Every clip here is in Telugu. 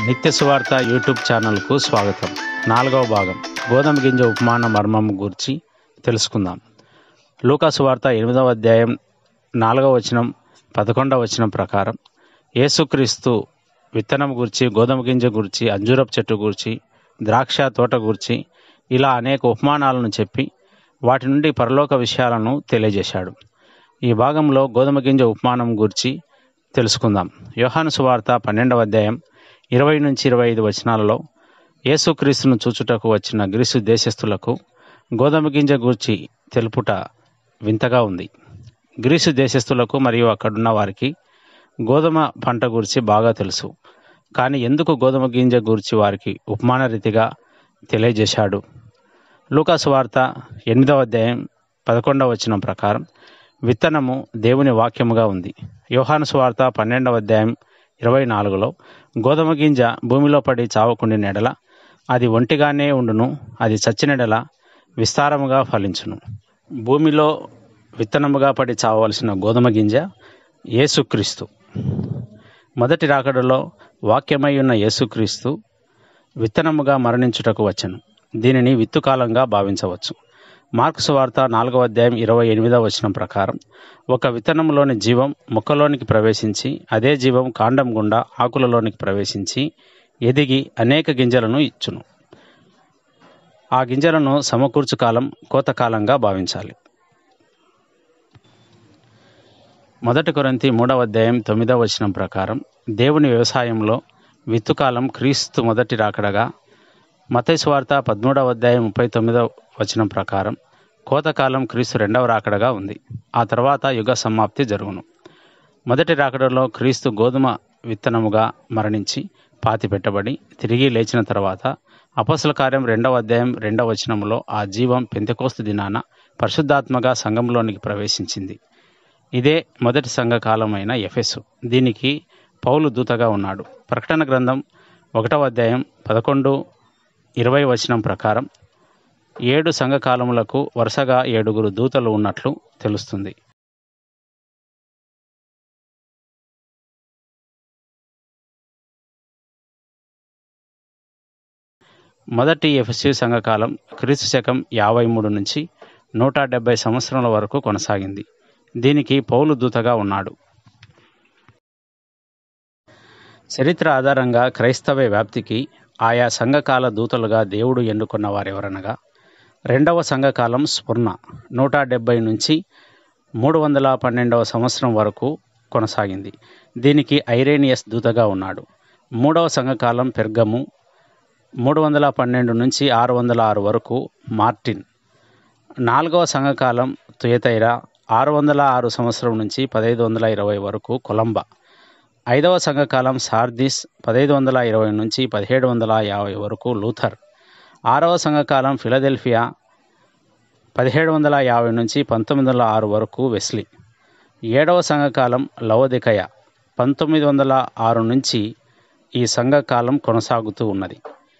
నిత్య సువార్త యూట్యూబ్ ఛానల్కు స్వాగతం నాలుగవ భాగం గోధుమ గింజ ఉపమాన మర్మం గురించి తెలుసుకుందాం లూకా సువార్త ఎనిమిదవ అధ్యాయం నాలుగవ వచనం పదకొండవ వచనం ప్రకారం యేసుక్రీస్తు విత్తనం గురించి గోధుమ గింజ గురించి అంజూరపు చెట్టు గురించి ద్రాక్ష తోట గురించి ఇలా అనేక ఉపమానాలను చెప్పి వాటి నుండి పరలోక విషయాలను తెలియజేశాడు ఈ భాగంలో గోధుమ గింజ ఉపమానం గురించి తెలుసుకుందాం యోహాను సువార్త పన్నెండవ అధ్యాయం ఇరవై నుంచి ఇరవై ఐదు వచనాలలో యేసుక్రీస్తును చూచుటకు వచ్చిన గ్రీసు దేశస్థులకు గోధుమ గింజ గూర్చి తెలుపుట వింతగా ఉంది గ్రీసు దేశస్థులకు మరియు అక్కడున్న వారికి గోధుమ పంట గురించి బాగా తెలుసు కానీ ఎందుకు గోధుమ గింజ గురించి వారికి ఉపమాన రీతిగా తెలియజేశాడు లూకాసు వార్త ఎనిమిదవ అధ్యాయం పదకొండవ వచనం ప్రకారం విత్తనము దేవుని వాక్యముగా ఉంది యోహాను సువార్త పన్నెండవ అధ్యాయం ఇరవై నాలుగులో గోధుమ గింజ భూమిలో పడి చావకుండి నెడల అది ఒంటిగానే ఉండును అది చచ్చినెడల విస్తారముగా ఫలించును భూమిలో విత్తనముగా పడి చావవలసిన గోధుమ గింజ యేసుక్రీస్తు మొదటి రాకడలో వాక్యమై ఉన్న యేసుక్రీస్తు విత్తనముగా మరణించుటకు వచ్చను దీనిని విత్తుకాలంగా భావించవచ్చు మార్క్స్ వార్త నాలుగవ అధ్యాయం ఇరవై ఎనిమిదవ వచనం ప్రకారం ఒక విత్తనంలోని జీవం మొక్కలోనికి ప్రవేశించి అదే జీవం కాండం గుండా ఆకులలోనికి ప్రవేశించి ఎదిగి అనేక గింజలను ఇచ్చును ఆ గింజలను సమకూర్చు కాలం కోతకాలంగా భావించాలి మొదటి కొరంతి మూడవ అధ్యాయం తొమ్మిదవ వచనం ప్రకారం దేవుని వ్యవసాయంలో విత్తుకాలం క్రీస్తు మొదటి రాకడగా మతైసు వార్త పదమూడవ అధ్యాయం ముప్పై తొమ్మిదవ వచనం ప్రకారం కోతకాలం క్రీస్తు రెండవ రాకడగా ఉంది ఆ తర్వాత యుగ సమాప్తి జరుగును మొదటి రాకడలో క్రీస్తు గోధుమ విత్తనముగా మరణించి పాతి పెట్టబడి తిరిగి లేచిన తర్వాత అపసుల కార్యం రెండవ అధ్యాయం రెండవ వచనంలో ఆ జీవం పెంతకోస్తు దినాన పరిశుద్ధాత్మగా సంఘంలోనికి ప్రవేశించింది ఇదే మొదటి సంఘకాలమైన ఎఫెసు దీనికి పౌలు దూతగా ఉన్నాడు ప్రకటన గ్రంథం ఒకటవ అధ్యాయం పదకొండు ఇరవై వచనం ప్రకారం ఏడు సంఘకాలములకు వరుసగా ఏడుగురు దూతలు ఉన్నట్లు తెలుస్తుంది మొదటి ఎఫ్సి సంఘకాలం క్రీస్తు శకం యాభై మూడు నుంచి నూట డెబ్బై సంవత్సరాల వరకు కొనసాగింది దీనికి పౌలు దూతగా ఉన్నాడు చరిత్ర ఆధారంగా క్రైస్తవ వ్యాప్తికి ఆయా సంఘకాల దూతలుగా దేవుడు ఎన్నుకున్న వారెవరనగా రెండవ సంఘకాలం స్ఫుర్ణ నూట డెబ్బై నుంచి మూడు వందల పన్నెండవ సంవత్సరం వరకు కొనసాగింది దీనికి ఐరేనియస్ దూతగా ఉన్నాడు మూడవ సంఘకాలం పెర్గము మూడు వందల పన్నెండు నుంచి ఆరు వందల ఆరు వరకు మార్టిన్ నాలుగవ సంఘకాలం తుయతైరా ఆరు వందల ఆరు సంవత్సరం నుంచి పదహైదు వందల ఇరవై వరకు కొలంబా ఐదవ సంఘకాలం సార్దిస్ పదహైదు వందల ఇరవై నుంచి పదిహేడు వందల యాభై వరకు లూథర్ ఆరవ సంఘకాలం ఫిలదెల్ఫియా పదిహేడు వందల యాభై నుంచి పంతొమ్మిది వందల ఆరు వరకు వెస్లీ ఏడవ సంఘకాలం లవదికయ పంతొమ్మిది వందల ఆరు నుంచి ఈ సంఘకాలం కొనసాగుతూ ఉన్నది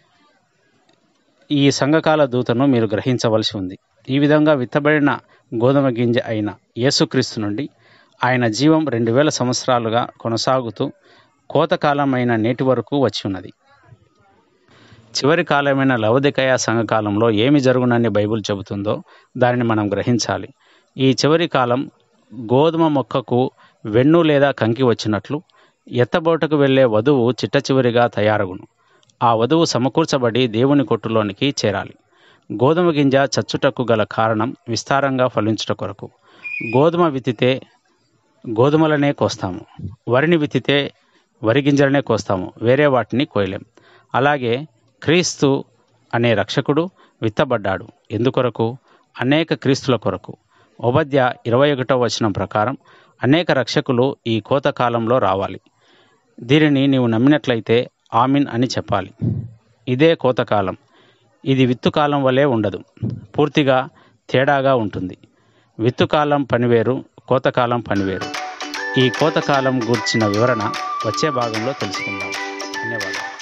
ఈ సంఘకాల దూతను మీరు గ్రహించవలసి ఉంది ఈ విధంగా విత్తబడిన గోధుమ గింజ అయిన యేసుక్రీస్తు నుండి ఆయన జీవం రెండు వేల సంవత్సరాలుగా కొనసాగుతూ కోతకాలమైన నేటి వరకు వచ్చి ఉన్నది చివరి కాలమైన లవదికయ సంఘకాలంలో ఏమి జరుగునని బైబిల్ చెబుతుందో దానిని మనం గ్రహించాలి ఈ చివరి కాలం గోధుమ మొక్కకు వెన్ను లేదా కంకి వచ్చినట్లు ఎత్తబోటకు వెళ్ళే వధువు చిట్ట చివరిగా తయారగును ఆ వధువు సమకూర్చబడి దేవుని కొట్టులోనికి చేరాలి గోధుమ గింజ చచ్చుటకు గల కారణం విస్తారంగా ఫలించుట కొరకు గోధుమ విత్తితే గోధుమలనే కోస్తాము వరిని విత్తితే వరి గింజలనే కోస్తాము వేరే వాటిని కోయలేం అలాగే క్రీస్తు అనే రక్షకుడు విత్తబడ్డాడు ఎందుకొరకు అనేక క్రీస్తుల కొరకు ఉపద్య ఇరవై ఒకటో వచనం ప్రకారం అనేక రక్షకులు ఈ కోత కాలంలో రావాలి దీనిని నీవు నమ్మినట్లయితే ఆమిన్ అని చెప్పాలి ఇదే కోతకాలం ఇది విత్తుకాలం వలె ఉండదు పూర్తిగా తేడాగా ఉంటుంది విత్తుకాలం పనివేరు కోతకాలం పనివేరు ఈ కోతకాలం గూర్చిన వివరణ వచ్చే భాగంలో తెలుసుకుందాం ధన్యవాదాలు